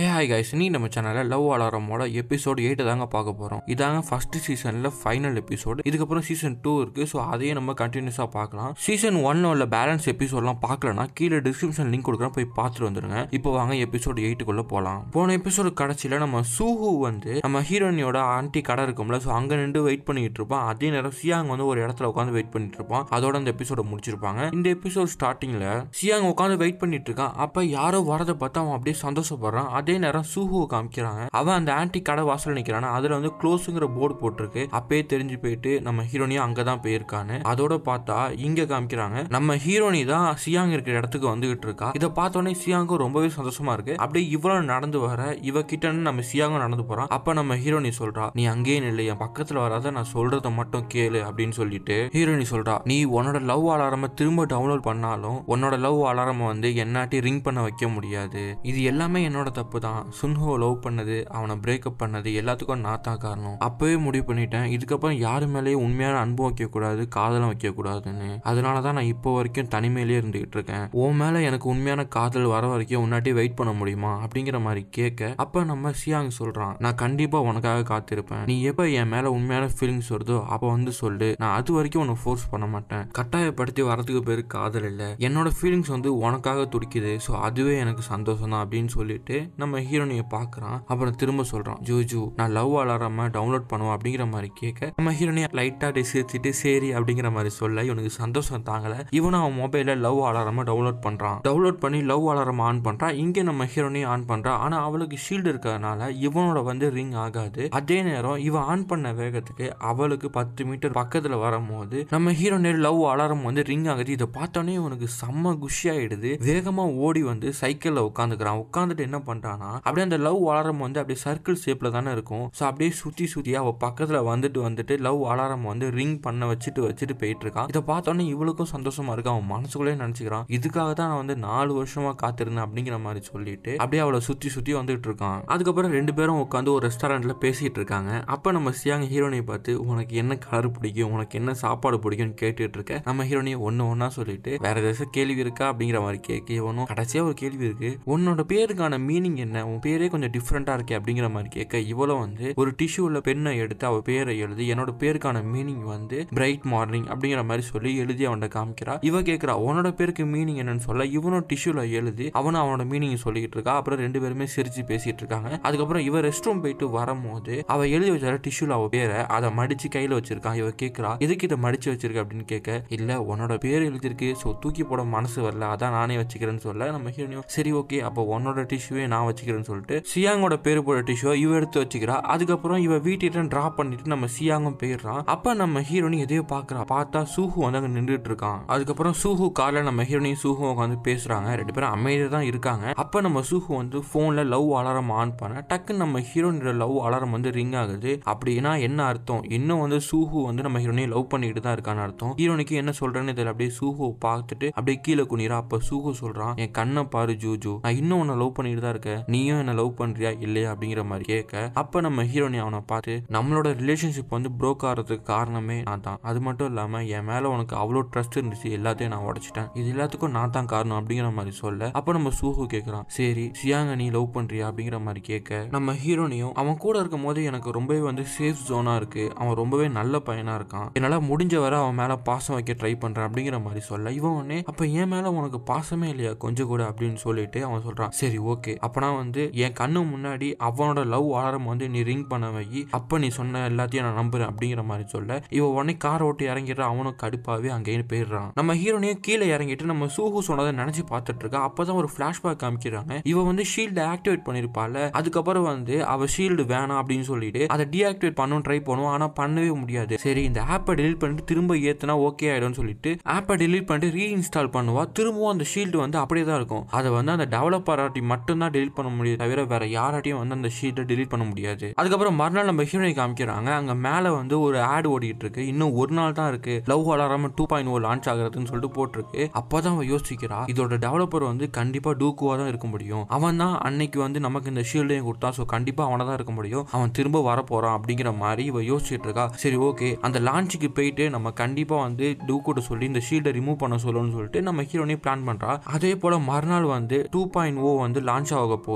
hi guys நீ நம்ம சேனலில் லவ் அலாரமோட எபிசோட் எயிட் தாங்க பார்க்க போகிறோம் இதாங்க ஃபர்ஸ்ட் சீசனில் ஃபைனல் எபிசோடு இதுக்கப்புறம் சீசன் டூ இருக்குது ஸோ அதையே நம்ம கண்டினியூஸாக பார்க்கலாம் சீசன் ஒன்ல உள்ள பேலன்ஸ் எபிசோட்லாம் பார்க்கலனா கீழே டிஸ்கிரிப்ஷன் லிங்க் கொடுக்குறேன் போய் பார்த்துட்டு வந்துருங்க இப்போ வாங்க எபிசோட் எயிட்டுக்குள்ளே போகலாம் போன எபிசோடு கடைசியில் நம்ம சூஹு வந்து நம்ம ஹீரோனியோட ஆன்டி கடை இருக்கும்ல ஸோ அங்கே நின்று வெயிட் பண்ணிட்டு இருப்பான் அதே நேரம் சியாங் வந்து ஒரு இடத்துல உட்காந்து வெயிட் பண்ணிட்டு இருப்பான் அதோட அந்த எபிசோட முடிச்சிருப்பாங்க இந்த எபிசோட் ஸ்டார்டிங்கில் சியாங் உட்காந்து வெயிட் பண்ணிட்டு இருக்கான் அப்போ யாரோ வரதை பார்த்து அவன் அப்படியே சந்தோஷப்படுறான் அதே நேரம் சூஹுவை காமிக்கிறாங்க அவன் அந்த ஆன்டி கடை வாசல் நிற்கிறான் அதில் வந்து க்ளோஸுங்கிற போர்டு போட்டிருக்கு அப்பயே தெரிஞ்சு போயிட்டு நம்ம ஹீரோனியும் அங்கே தான் போயிருக்கான்னு அதோட பார்த்தா இங்கே காமிக்கிறாங்க நம்ம ஹீரோனி தான் சியாங் இருக்கிற இடத்துக்கு வந்துகிட்டு இருக்கா இதை பார்த்தோன்னே சியாங்கும் ரொம்பவே சந்தோஷமா இருக்கு அப்படியே இவ்வளவு நடந்து வர இவ கிட்ட நம்ம சியாங்கும் நடந்து போறான் அப்ப நம்ம ஹீரோனி சொல்றா நீ அங்கேயே நில்லு என் பக்கத்துல வராத நான் சொல்றத மட்டும் கேளு அப்படின்னு சொல்லிட்டு ஹீரோனி சொல்றா நீ உன்னோட லவ் அலாரம திரும்ப டவுன்லோட் பண்ணாலும் உன்னோட லவ் அலாரம வந்து என்னாட்டி ரிங் பண்ண வைக்க முடியாது இது எல்லாமே என்னோட தப்பு தான் சுன்ஹோ லவ் பண்ணது அவனை பிரேக்கப் பண்ணது எல்லாத்துக்கும் நான் தான் காரணம் அப்பவே முடிவு பண்ணிட்டேன் இதுக்கப்புறம் யாரு மேலேயும் உண்மையான அன்பு வைக்க கூடாது காதலும் வைக்க கூடாதுன்னு அதனால தான் நான் இப்போ வரைக்கும் தனிமையிலேயே இருந்துகிட்டு இருக்கேன் உன் மேல எனக்கு உண்மையான காதல் வர வரைக்கும் உன்னாட்டி வெயிட் பண்ண முடியுமா அப்படிங்கிற மாதிரி கேட்க அப்ப நம்ம சியாங் சொல்றான் நான் கண்டிப்பா உனக்காக காத்திருப்பேன் நீ எப்ப என் மேல உண்மையான ஃபீலிங்ஸ் வருதோ அப்ப வந்து சொல்லு நான் அது வரைக்கும் உன்னை ஃபோர்ஸ் பண்ண மாட்டேன் கட்டாயப்படுத்தி வரதுக்கு பேரு காதல் இல்ல என்னோட ஃபீலிங்ஸ் வந்து உனக்காக துடிக்குது ஸோ அதுவே எனக்கு சந்தோஷம் தான் அப்படின்னு சொல்லிட்டு நம்ம ஹீரோனியை பார்க்கறான் அப்புறம் திரும்ப சொல்றான் ஜூஜு நான் லவ் அலாராம டவுன்லோட் பண்ணுவோம் அப்படிங்கிற மாதிரி கேட்க நம்ம ஹீரோனியை லைட்டா சிரிச்சிட்டு சரி அப்படிங்கிற மாதிரி சொல்ல இவனுக்கு சந்தோஷம் தாங்கல இவனும் அவன் மொபைல்ல லவ் அலாரம டவுன்லோட் பண்றான் டவுன்லோட் பண்ணி லவ் அலாரம் ஆன் பண்றான் இங்க நம்ம ஹீரோனியை ஆன் பண்றான் ஆனா அவளுக்கு ஷீல்டு இருக்கிறதுனால இவனோட வந்து ரிங் ஆகாது அதே நேரம் இவன் ஆன் பண்ண வேகத்துக்கு அவளுக்கு பத்து மீட்டர் பக்கத்துல வரும்போது நம்ம ஹீரோனே லவ் அலாரம் வந்து ரிங் ஆகுது இதை பார்த்தோன்னே இவனுக்கு செம்ம குஷி ஆயிடுது வேகமா ஓடி வந்து சைக்கிள்ல உட்காந்துக்கிறான் உட்காந்துட்டு என்ன பண்றானா அப்படியே அந்த லவ் அலாரம் வந்து அப்படியே சர்க்கிள் ஷேப்ல தானே இருக்கும் ஸோ அப்படியே சுத்தி சுத்தி அவ பக்கத்துல வந்துட்டு வந்துட்டு லவ் அலாரம் வந்து ரிங் பண்ண வச்சுட்டு வச்சுட்டு போயிட்டு இருக்கான் இதை பார்த்தோன்னே இவளுக்கும் சந்தோஷமா இருக்கு அவன் மனசுக்குள்ளே நினைச்சுக்கிறான் இதுக்காக தான் நான் வந்து நாலு வருஷமா காத்திருந்தேன் அப்படிங்கிற மாதிரி சொல்லிட்டு அப்படியே அவளை சுத்தி சுத்தி வந்துட்டு இருக்கான் அதுக்கப்புறம் ரெண்டு பேரும் உட்காந்து ஒரு ரெஸ்டாரண்ட்ல பேசிட்டு இருக்காங்க அப்ப நம்ம சியாங் ஹீரோனை பார்த்து உனக்கு என்ன கலர் பிடிக்கும் உனக்கு என்ன சாப்பாடு பிடிக்கும்னு கேட்டுட்டு இருக்க நம்ம ஹீரோனியை ஒன்னு ஒன்னா சொல்லிட்டு வேற ஏதாச்சும் கேள்வி இருக்கா அப்படிங்கிற மாதிரி கேட்க இவனும் கடைசியா ஒரு கேள்வி இருக்கு உன்னோட பேருக்கான மீனிங் என்ன உன் பேரே கொஞ்சம் டிஃப்ரெண்டா இருக்கே அப்படிங்கிற மாதிரி கேட்க இவளும் வந்து ஒரு டிஷ்யூல பெண்ணை எடுத்து அவ பேரை எழுதி என்னோட பேருக்கான மீனிங் வந்து பிரைட் மார்னிங் அப்படிங்கிற மாதிரி சொல்லி எழுதி அவன்கிட்ட காமிக்கிறா இவ கேட்கிறா உன்னோட பேருக்கு மீனிங் என்னன்னு சொல்ல இவனும் டிஷ்யூல எழுதி அவனும் அவனோட மீனிங் சொல்லிக்கிட்டு இருக்கா அப்புறம் ரெண்டு பேருமே சிரிச்சு பேசிட்டு இருக்காங்க அதுக்கப்புறம் இவ ரெஸ்ட் ரூம் போயிட்டு வரும்போது அவ எழுதி வச்சால டிஷ்யூல அவ பேரை அதை மடிச்சு கையில வச்சிருக்கான் இவ கேட்கிறா எதுக்கு இதை மடிச்சு வச்சிருக்க அப்படின்னு கேட்க இல்ல உன்னோட பேர் எழுதிருக்கு ஸோ தூக்கி போட மனசு வரல அதான் நானே வச்சுக்கிறேன்னு சொல்ல நம்ம ஹீரோனியும் சரி ஓகே அப்போ உன்னோட டிஷ்யூவே நான் வச்சுக்கிறேன்னு சொல்லிட்டு சியாங்கோட பேர் போட டிஷ்யூ இவ எடுத்து வச்சுக்கிறா அதுக்கப்புறம் இவ வீட்டிட்ட டிராப் பண்ணிட்டு நம்ம சியாங்கும் போயிடுறான் அப்ப நம்ம ஹீரோனி எதையோ பாக்குறா பார்த்தா சூஹு வந்து அங்க நின்றுட்டு இருக்கான் அதுக்கப்புறம் சூஹு கார்ல நம்ம ஹீரோனியும் சூஹு உட்காந்து பேசுறாங்க ரெண்டு பேரும் அமைதியா தான் இருக்காங்க அப்ப நம்ம சூஹு வந்து போன்ல லவ் அலாரம் ஆன் பண்ண டக்குன்னு நம்ம ஹீரோனியோட லவ் அலாரம் வந்து ரிங் ஆகுது அப்படின்னா என்ன அர்த்தம் இன்னும் வந்து சூஹு வந்து நம்ம ஹீரோனியை லவ் பண்ணிட்டு தான் இருக்கான்னு அர்த்தம் ஹீரோனிக்கு என்ன சொல்றேன்னு தெரியல அப்படியே சூஹு பார்த்துட்டு அப்படியே கீழே குனிறா அப்ப சூஹு சொல்றான் என் கண்ணை பாரு ஜூஜு நான் இன்னும் உன்னை லவ் பண்ணிட்டு தான் இருக்கேன் நீயும் என்ன லவ் பண்றியா இல்லையா அப்படிங்கிற மாதிரி கேட்க அப்ப நம்ம ஹீரோனி அவனை பார்த்து நம்மளோட ரிலேஷன்ஷிப் வந்து ப்ரோக் ஆகிறதுக்கு காரணமே நான் தான் அது மட்டும் இல்லாம என் மேல உனக்கு அவ்வளோ ட்ரஸ்ட் இருந்துச்சு எல்லாத்தையும் நான் உடைச்சிட்டேன் இது எல்லாத்துக்கும் நான் தான் காரணம் அப்படிங்கிற மாதிரி சொல்ல அப்ப நம்ம சூஹு கேட்கறான் சரி சியாங்க நீ லவ் பண்றியா அப்படிங்கிற மாதிரி கேட்க நம்ம ஹீரோனியும் அவன் கூட இருக்கும் போது எனக்கு ரொம்பவே வந்து சேஃப் ஜோனா இருக்கு அவன் ரொம்பவே நல்ல பையனா இருக்கான் என்னால முடிஞ்ச வரை அவன் மேல பாசம் வைக்க ட்ரை பண்றேன் அப்படிங்கிற மாதிரி சொல்ல இவன் உடனே அப்ப என் மேல உனக்கு பாசமே இல்லையா கொஞ்சம் கூட அப்படின்னு சொல்லிட்டு அவன் சொல்றான் சரி ஓகே அப்பனா வந்து என் கண்ணு முன்னாடி அவனோட லவ் அலாரம் வந்து நீ ரிங் பண்ண வை அப்ப நீ சொன்ன எல்லாத்தையும் நான் நம்புறேன் அப்படிங்கிற மாதிரி சொல்ல இவ உடனே கார் ஓட்டி இறங்கிடுற அவனும் கடுப்பாவே அங்கேயே போயிடுறான் நம்ம ஹீரோனையும் கீழே இறங்கிட்டு நம்ம சூஹு சொன்னதை நினைச்சு பார்த்துட்டு இருக்கா அப்பதான் ஒரு பிளாஷ்பேக் காமிக்கிறாங்க இவ வந்து ஷீல்டு ஆக்டிவேட் பண்ணிருப்பால அதுக்கப்புறம் வந்து அவ ஷீல்டு வேணாம் அப்படின்னு சொல்லிட்டு அதை டீஆக்டிவேட் பண்ணணும் ட்ரை பண்ணுவோம் ஆனா பண்ணவே முடியாது சரி இந்த ஆப்பை டெலிட் பண்ணிட்டு திரும்ப ஏத்துனா ஓகே ஆயிடும்னு சொல்லிட்டு ஆப்பை டெலிட் பண்ணிட்டு ரீஇன்ஸ்டால் பண்ணுவா திரும்பவும் அந்த ஷீல்டு வந்து அப்படியே தான் இருக்கும் அதை வந்து அந்த டெவலப்பர் ஆட்டி மட்டும் தான் டெலிட் பண்ண முடியும் தவிர வேற யாராட்டையும் வந்து அந்த ஷீல்டை டெலிட் பண்ண முடியாது அதுக்கப்புறம் மறுநாள் நம்ம ஹீரோனை காமிக்கிறாங்க அங்க மேல வந்து ஒரு ஆட் ஓடிட்டு இருக்கு இன்னும் ஒரு நாள் தான் இருக்கு love alarm two point O launch ஆகுறதுன்னு சொல்லிட்டு போட்டிருக்கு அப்பதான் அவ யோசிக்கிறா இதோட டெவலப்பர் வந்து கண்டிப்பா டூக்குவா தான் இருக்க முடியும் அவன் தான் அன்னைக்கு வந்து நமக்கு இந்த ஷீல்டையும் கொடுத்தான் ஸோ கண்டிப்பா அவனை தான் இருக்க முடியும் அவன் திரும்ப வர போறான் அப்படிங்கிற மாதிரி இவ யோசிச்சுட்டு இருக்கா சரி ஓகே அந்த லான்ச்சுக்கு போயிட்டு நம்ம கண்டிப்பா வந்து டூக்கூட சொல்லி இந்த ஷீல்டை ரிமூவ் பண்ண சொல்லணும்னு சொல்லிட்டு நம்ம ஹீரோனே பிளான் பண்றா அதே போல மறுநாள் வந்து டூ பாயிண்ட் ஓ வந்து லான்ச் ஆக போகுது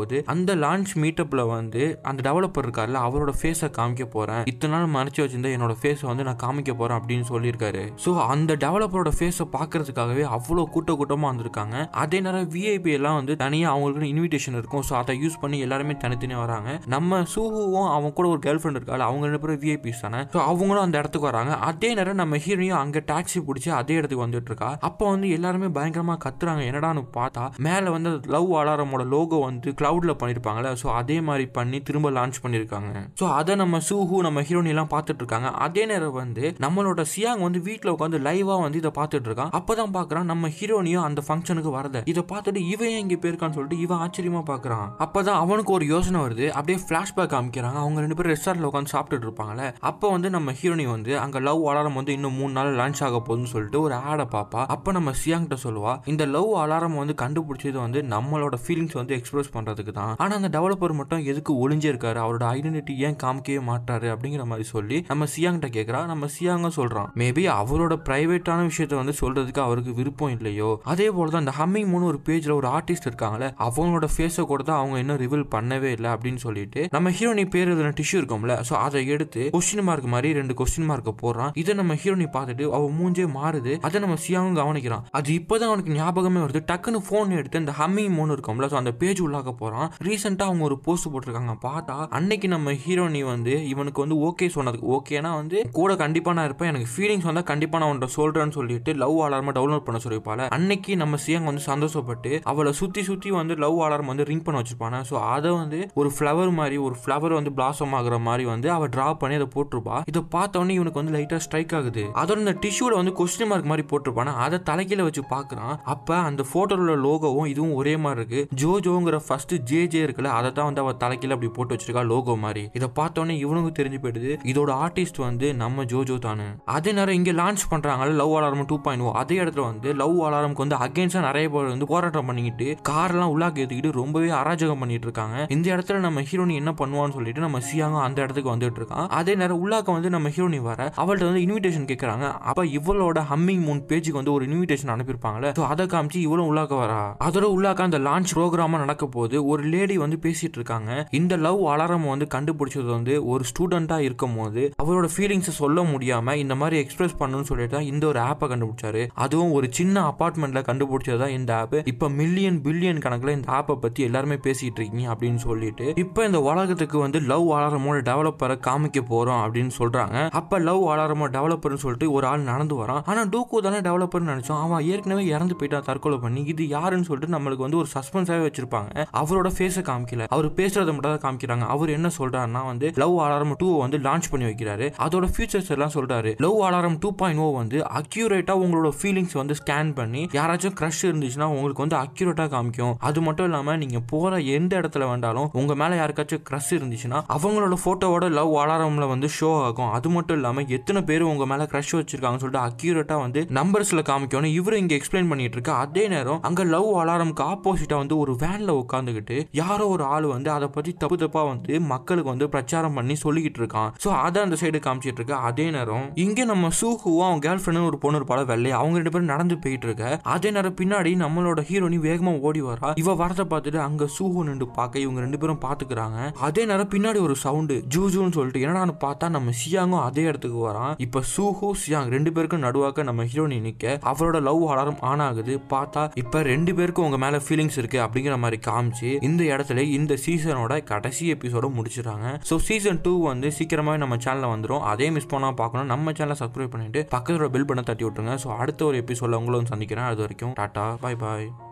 போது அந்த லான்ச் மீட்டப்ல வந்து அந்த டெவலப்பர் இருக்கார்ல அவரோட ஃபேஸை காமிக்க போறேன் இத்தனை நாள் மறைச்சு வச்சிருந்த என்னோட ஃபேஸை வந்து நான் காமிக்க போறேன் அப்படின்னு சொல்லியிருக்காரு ஸோ அந்த டெவலப்பரோட ஃபேஸை பார்க்கறதுக்காகவே அவ்வளோ கூட்ட கூட்டமாக வந்திருக்காங்க அதே நேரம் விஐபி எல்லாம் வந்து தனியாக அவங்களுக்கு இன்விடேஷன் இருக்கும் ஸோ அதை யூஸ் பண்ணி எல்லாருமே தனித்தனியாக வராங்க நம்ம சூஹுவும் அவன் கூட ஒரு கேர்ள் ஃப்ரெண்ட் இருக்காள் அவங்க ரெண்டு பேரும் விஐபிஸ் தானே ஸோ அவங்களும் அந்த இடத்துக்கு வராங்க அதே நேரம் நம்ம ஹீரோயும் அங்கே டாக்ஸி பிடிச்சி அதே இடத்துக்கு வந்துட்டு இருக்கா அப்போ வந்து எல்லாருமே பயங்கரமாக கத்துறாங்க என்னடான்னு பார்த்தா மேலே வந்து லவ் அலாரமோட லோகோ வந்து கிளவுட்ல பண்ணியிருப்பாங்கல்ல ஸோ அதே மாதிரி பண்ணி திரும்ப லான்ச் பண்ணியிருக்காங்க ஸோ அதை நம்ம சூஹு நம்ம ஹீரோனி எல்லாம் பார்த்துட்டு இருக்காங்க அதே நேரம் வந்து நம்மளோட சியாங் வந்து வீட்டில் உட்காந்து லைவா வந்து இதை பார்த்துட்டு இருக்கான் அப்பதான் பார்க்கறான் நம்ம ஹீரோனியும் அந்த ஃபங்க்ஷனுக்கு வரத இதை பார்த்துட்டு இவன் ஏன் இங்கே போயிருக்கான்னு சொல்லிட்டு இவன் ஆச்சரியமா பார்க்கறான் அப்பதான் அவனுக்கு ஒரு யோசனை வருது அப்படியே ஃபிளாஷ்பேக் காமிக்கிறாங்க அவங்க ரெண்டு பேரும் ரெஸ்டாரண்ட்ல உட்காந்து சாப்பிட்டுட்டு இருப்பாங்கல்ல அப்போ வந்து நம்ம ஹீரோனி வந்து அங்க லவ் அலாரம் வந்து இன்னும் மூணு நாள் லான்ச் ஆக போகுதுன்னு சொல்லிட்டு ஒரு ஆடை பாப்பா அப்ப நம்ம சியாங்கிட்ட சொல்லுவா இந்த லவ் அலாரம் வந்து கண்டுபிடிச்சது வந்து நம்மளோட ஃபீலிங்ஸ் வந்து எக்ஸ்பிரஸ் பண்றதுக்கு தான் ஆனா அந்த டெவலப்பர் மட்டும் எதுக்கு ஒளிஞ்சே இருக்காரு அவரோட ஐடென்டிட்டி ஏன் காமிக்கவே மாட்டாரு அப்படிங்கிற மாதிரி சொல்லி நம்ம சியாங்கிட்ட கேட்கறா நம்ம சியாங்க சொல்றான் மேபி அவரோட பிரைவேட்டான விஷயத்த வந்து சொல்றதுக்கு அவருக்கு விருப்பம் இல்லையோ அதே போல தான் இந்த ஹம்மிங் மூணு ஒரு பேஜ்ல ஒரு ஆர்டிஸ்ட் இருக்காங்களே அவங்களோட ஃபேஸை கூட தான் அவங்க இன்னும் ரிவீல் பண்ணவே இல்லை அப்படின்னு சொல்லிட்டு நம்ம ஹீரோனி பேர் எழுதின டிஷ்யூ இருக்கும்ல ஸோ அதை எடுத்து கொஸ்டின் மார்க் மாதிரி ரெண்டு கொஸ்டின் மார்க்கை போடுறான் இதை நம்ம ஹீரோனி பார்த்துட்டு அவ மூஞ்சே மாறுது அதை நம்ம சியாவும் கவனிக்கிறான் அது இப்போதான் அவனுக்கு ஞாபகமே வருது டக்குன்னு ஃபோன் எடுத்து இந்த ஹம்மிங் மூணு இருக்கும்ல ஸோ அந்த பேஜ் உள்ளாக்க போறான் ரீசெண்டாக அவங்க ஒரு போஸ்ட் போட்டிருக்காங்க பார்த்தா அன்னைக்கு நம்ம ஹீரோனி வந்து இவனுக்கு வந்து ஓகே சொன்னதுக்கு ஓகேனா வந்து கூட கண்டிப்பா நான் இருப்பேன் எனக்கு ஃபீலிங்ஸ் வந்தா கண்டிப்பா நான் உன்ட்ட சொல்றேன்னு சொல்லிட்டு லவ் அலாரமா டவுன்லோட் பண்ண சொல்லிருப்பால அன்னைக்கு நம்ம சியாங் வந்து சந்தோஷப்பட்டு அவளை சுத்தி சுத்தி வந்து லவ் அலாரம் வந்து ரிங் பண்ண வச்சிருப்பான ஸோ அதை வந்து ஒரு ஃப்ளவர் மாதிரி ஒரு ஃப்ளவர் வந்து பிளாசம் ஆகுற மாதிரி வந்து அவ டிரா பண்ணி அதை போட்டிருப்பா இதை பார்த்தோன்னே இவனுக்கு வந்து லைட்டா ஸ்ட்ரைக் ஆகுது அதோட இந்த டிஷ்யூல வந்து கொஸ்டின் மார்க் மாதிரி போட்டிருப்பான அதை தலைக்கீழ வச்சு பார்க்கறான் அப்ப அந்த போட்டோல உள்ள லோகோவும் இதுவும் ஒரே மாதிரி இருக்கு ஜோ ஜோங்கிற ஃபர்ஸ்ட் ஜே ஜே இருக்குல்ல அதை தான் வந்து அவ தலைக்கீழ அப்படி போட்டு வச்சிருக்கா லோகோ மாதிரி இதை பார்த்தோன்னே இவனுக்கு தெரிஞ்சு போயிடுது இதோட ஆர்டிஸ்ட் வந்து நம்ம ஜோஜோ தானு அதே நேரம் இங்க லான்ச் பண்றாங்கல்ல லவ் அலாரம் டூ பாயிண்ட் அதே இடத்துல வந்து லவ் அலாரம்க்கு வந்து அகேன்ஸ்டா நிறைய பேர் வந்து போராட்டம் பண்ணிக்கிட்டு கார்லாம் உள்ளாக்க ஏத்திக்கிட்டு ரொம்பவே அராஜகம் பண்ணிட்டு இருக்காங்க இந்த இடத்துல நம்ம ஹீரோனி என்ன பண்ணுவான்னு சொல்லிட்டு நம்ம சியாங்க அந்த இடத்துக்கு வந்துட்டு இருக்கான் அதே நேரம் உள்ளாக்க வந்து நம்ம ஹீரோனி வர அவள்கிட்ட வந்து இன்விடேஷன் கேட்கறாங்க அப்ப இவளோட ஹம்மிங் மூன் பேஜுக்கு வந்து ஒரு இன்விடேஷன் அனுப்பியிருப்பாங்கல்ல ஸோ அதை காமிச்சு இவளும் உள்ளாக்க வரா அதோட உள்ளாக்க அந்த லான்ச் ப்ரோக்ராமா நடக்க போது ஒரு லேடி வந்து பேசிட்டு இருக்காங்க இந்த லவ் அலாரம் வந்து கண்டுபிடிச்சது வந்து ஒரு ஸ்டூடெண்டா இருக்கும் போது அவரோட ஃபீலிங்ஸை சொல்ல முடியாம இந்த மாதிரி எக்ஸ்பிரஸ் பண்ணணும்னு சொல்லிட்டு தான் இந்த ஒரு ஆப்பை கண்டுபிடிச்சாரு அதுவும் ஒரு சின்ன அபார்ட்மெண்ட்ல கண்டுபிடிச்சது தான் இந்த ஆப் இப்போ மில்லியன் பில்லியன் கணக்கில் இந்த ஆப்பை பத்தி எல்லாருமே பேசிட்டு இருக்கீங்க அப்படின்னு சொல்லிட்டு இப்போ இந்த உலகத்துக்கு வந்து லவ் அலாரமோட டெவலப்பரை காமிக்க போறோம் அப்படின்னு சொல்றாங்க அப்ப லவ் அலாரமோ டெவலப்பர்னு சொல்லிட்டு ஒரு ஆள் நடந்து வரான் ஆனா டூக்கு தானே டெவலப்பர்னு நினைச்சோம் அவன் ஏற்கனவே இறந்து போயிட்டான் தற்கொலை பண்ணி இது யாருன்னு சொல்லிட்டு நம்மளுக்கு வந்து ஒரு சஸ்பென்ஸாவே வச்சிருப்பாங்க அவரோட ஃபேஸை காமிக்கல அவர் பேசுறத மட்டும் தான் காமிக்கிறாங்க அவர் என்ன சொல்றாருன்னா வந்து லவ் அலாரம் டூ வந்து லான்ச் பண்ணி வைக்கிறாரு அதோட ஃபியூச்சர்ஸ் எல்லாம் சொல்றாரு love alarm two point O வந்து அக்யூரேட்டா உங்களோட ஃபீலிங்ஸ் வந்து ஸ்கேன் பண்ணி யாராச்சும் க்ரஷ் இருந்துச்சுன்னா உங்களுக்கு வந்து அக்யூரேட்டா காமிக்கும் அது மட்டும் இல்லாம நீங்க போற எந்த இடத்துல வேண்டாலும் உங்க மேல யாருக்காச்சும் க்ரஷ் இருந்துச்சுன்னா அவங்களோட போட்டோவோட லவ் அலாரம்ல வந்து ஷோ ஆகும் அது மட்டும் இல்லாம எத்தனை பேர் உங்க மேல க்ரஷ் வச்சிருக்காங்கன்னு சொல்லிட்டு அக்யூரேட்டா வந்து நம்பர்ஸ்ல காமிக்கணும் இவரு இங்க எக்ஸ்பிளைன் பண்ணிட்டு இருக்கு அதே நேரம் அங்க லவ் அலாரம்க்கு ஆப்போசிட்டா வந்து ஒரு வேன்ல உட்காந்துக்கிட்டு யாரோ ஒரு ஆள் வந்து அதை பத்தி தப்பு தப்பா வந்து மக்களுக்கு வந்து பிரச்சாரம் பண்ணி சொல்லிக்கிட்டு இருக்கான் ஸோ அதை அந்த சைடு காமிச்சிட்டு இருக்கு அதே நேரம் இங்க நம்ம சூஹுவும் அவன் கேர்ள் ஃப்ரெண்டும் ஒரு பொண்ணு இருப்பால வெள்ளை அவங்க ரெண்டு பேரும் நடந்து போயிட்டு இருக்க அதே நேரம் பின்னாடி நம்மளோட ஹீரோனி வேகமா ஓடி வரா இவ வரத பார்த்துட்டு அங்க சூஹு நின்று பார்க்க இவங்க ரெண்டு பேரும் பாத்துக்கிறாங்க அதே நேரம் பின்னாடி ஒரு சவுண்டு ஜூஜூன்னு சொல்லிட்டு என்னடான்னு பார்த்தா நம்ம சியாங்கும் அதே இடத்துக்கு வரான் இப்ப சூஹு சியாங் ரெண்டு பேருக்கும் நடுவாக்க நம்ம ஹீரோனி நிக்க அவரோட லவ் அலாரம் ஆன் ஆகுது பார்த்தா இப்ப ரெண்டு பேருக்கும் உங்க மேல ஃபீலிங்ஸ் இருக்கு அப்படிங்கிற மாதிரி காமிச்சு இந்த இடத்துல இந்த சீசனோட கடைசி எபிசோட முடிச்சிடுறாங்க ஸோ சீசன் டூ வந்து சீக்கிரமாவே நம்ம சேனல்ல வந்துடும் அதே மிஸ் பண்ணா பார்க்கணும் நம்ம சேனலை சப்ஸ்கிரைப் பண்ணிட்டு பக்கத்தோட பில் பண்ண தட்டி விட்டுருங்க ஸோ அடுத்த ஒரு எபிசோட உங்களும் சந்திக்கிறேன் அது வரைக்கும் டாட்டா பாய் பாய்